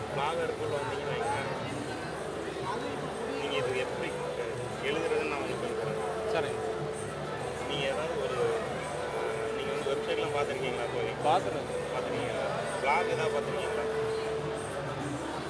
பிளாகருக்குள்ள வந்தீங்கன்னு வைங்களேன் நீங்கள் இது எப்படி எழுதுறதுன்னு நான் வந்து சொல்கிறேன் சரிங்க நீங்கள் ஏதாவது ஒரு நீங்கள் வந்து வெப்சைட்லாம் பார்த்துருக்கீங்களா போய் பார்த்துருங்க பார்த்துருக்கீங்களா பிளாக் ஏதாவது பார்த்துருக்கீங்களா